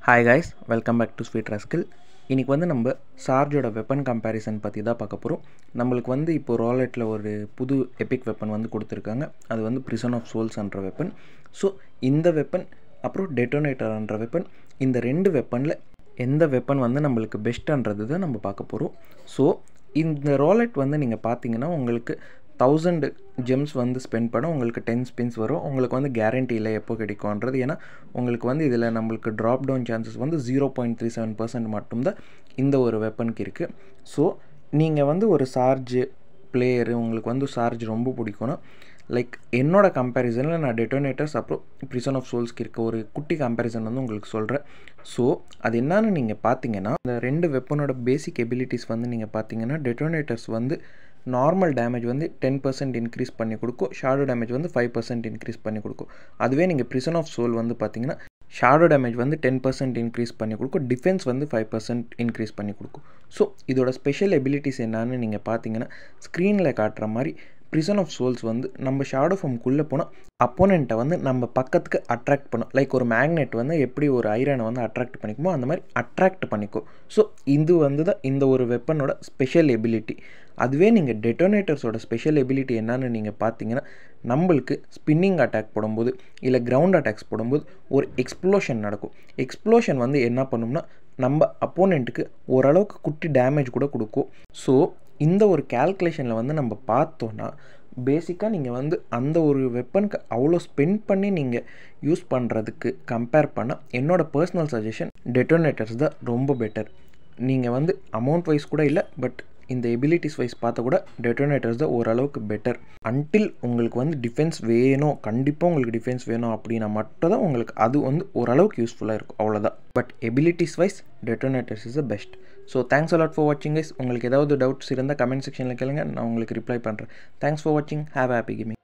hi guys welcome back to sweet ரஸ்கில் இன்றைக்கி வந்து நம்ம சார்ஜோட வெப்பன் கம்பேரிசன் பற்றி தான் பார்க்க போகிறோம் நம்மளுக்கு வந்து இப்போ ராலெட்டில் ஒரு புது எபிக் வெப்பன் வந்து கொடுத்துருக்காங்க அது வந்து பிரிசன் ஆஃப் சோல்ஸ்ன்ற வெப்பன் ஸோ இந்த வெப்பன் அப்புறம் டெட்டோனேட்டர்ன்ற வெப்பன் இந்த ரெண்டு வெப்பனில் எந்த வெப்பன் வந்து நம்மளுக்கு பெஸ்ட்டுன்றது தான் நம்ம பார்க்க போகிறோம் ஸோ இந்த ராலெட் வந்து நீங்கள் பார்த்தீங்கன்னா உங்களுக்கு தௌசண்ட் ஜெம்ஸ் வந்து ஸ்பெண்ட் பண்ண உங்களுக்கு டென் ஸ்பின்ஸ் வரும் உங்களுக்கு வந்து கேரண்டி இல்லை எப்போ கிடைக்கும்ன்றது ஏன்னா உங்களுக்கு வந்து இதில் நம்மளுக்கு ட்ராப் டவுன் சான்சஸ் வந்து zero point three seven percent மட்டும்தான் இந்த ஒரு வெப்பனுக்கு இருக்குது ஸோ நீங்கள் வந்து ஒரு சார்ஜ் பிளேயரு உங்களுக்கு வந்து சார்ஜ் ரொம்ப பிடிக்கும்னா லைக் என்னோட கம்பேரிசனில் நான் டெட்டோனேட்டர்ஸ் அப்புறம் ப்ரிசன் ஆஃப் சோல்ஸ்க்கு இருக்க ஒரு குட்டி கம்பேரிசன் வந்து உங்களுக்கு சொல்கிறேன் ஸோ அது என்னன்னு நீங்கள் பார்த்தீங்கன்னா இந்த ரெண்டு வெப்பனோட பேசிக் எபிலிட்டிஸ் வந்து நீங்கள் பார்த்தீங்கன்னா டெட்டோனேட்டர்ஸ் வந்து நார்மல் டேமேஜ் வந்து டென் பர்சன்ட் இன்க்ரீஸ் பண்ணி கொடுக்கும் ஷாடோ டேமேஜ் வந்து ஃபைவ் பர்சன்ட் இன்க்ரீஸ் பண்ணி கொடுக்கும் அதுவே நீங்கள் ப்ரிசன் ஆஃப் சோல் வந்து பார்த்தீங்கன்னா ஷாடோ டேமேஜ் வந்து டென் பர்சன்ட் இன்க்ரீஸ் பண்ணி கொடுக்கும் டிஃபென்ஸ் வந்து ஃபைவ் பர்சன்ட் இன்க்ரீஸ் பண்ணி கொடுக்கும் ஸோ இதோட ஸ்பெஷல் எபிலிட்டிஸ் என்னன்னு நீங்கள் பார்த்தீங்கன்னா ஸ்க்ரீனில் காட்டுற மாதிரி ப்ரிசன் ஆஃப் சோல்ஸ் வந்து நம்ம ஷாடோ ஃபார்ம்குள்ளே போனால் அப்போனண்ட்டை வந்து நம்ம பக்கத்துக்கு அட்ராக்ட் பண்ணும் லைக் ஒரு மேக்னெட் வந்து எப்படி ஒரு ஐரனை வந்து அட்ராக்ட் பண்ணிக்குமோ அந்த மாதிரி அட்ராக்ட் பண்ணிக்கும் ஸோ இது வந்து தான் இந்த ஒரு வெப்பனோட ஸ்பெஷல் எபிலிட்டி அதுவே நீங்கள் டெட்டோனேட்டர்ஸோட ஸ்பெஷல் எபிலிட்டி என்னன்னு நீங்கள் பார்த்தீங்கன்னா நம்மளுக்கு ஸ்பின்னிங் அட்டாக் போடும்போது இல்லை கிரவுண்ட் அட்டாக்ஸ் போடும்போது ஒரு எக்ஸ்ப்ளோஷன் நடக்கும் எக்ஸ்ப்ளோஷன் வந்து என்ன பண்ணும்னா நம்ம அப்போனண்ட்டுக்கு ஓரளவுக்கு குட்டி டேமேஜ் கூட கொடுக்கும் ஸோ இந்த ஒரு கேல்குலேஷனில் வந்து நம்ம பார்த்தோன்னா பேசிக்காக நீங்கள் வந்து அந்த ஒரு வெப்பனுக்கு அவ்வளோ ஸ்பெண்ட் பண்ணி நீங்கள் யூஸ் பண்ணுறதுக்கு கம்பேர் பண்ணால் என்னோடய பர்சனல் சஜஷன் டெட்டோனேட்டர்ஸ் தான் ரொம்ப பெட்டர் நீங்கள் வந்து அமௌண்ட் வைஸ் கூட இல்லை பட் இந்த எபிலிட்டிஸ் வைஸ் பார்த்தா கூட டெட்டோனேட்டர்ஸ் தான் ஓரளவுக்கு பெட்டர் அன்டில் உங்களுக்கு வந்து டிஃபென்ஸ் வேணும் கண்டிப்பாக உங்களுக்கு டிஃபென்ஸ் வேணும் அப்படின்னா மட்டும் தான் உங்களுக்கு அது வந்து ஓரளவுக்கு யூஸ்ஃபுல்லாக இருக்கும் அவ்வளோதான் but abilities wise detonators is the best so thanks a lot for வாட்சிங் கைஸ் உங்களுக்கு ஏதாவது டவுட்ஸ் இருந்தால் கமெண்ட் செக்ஷனில் கேளுங்க நான் உங்களுக்கு ரிப்ளை பண்ணுறேன் தேங்க்ஸ் ஃபார் வாட்சிங் ஹேவ் ஹாப்பி கேமிங்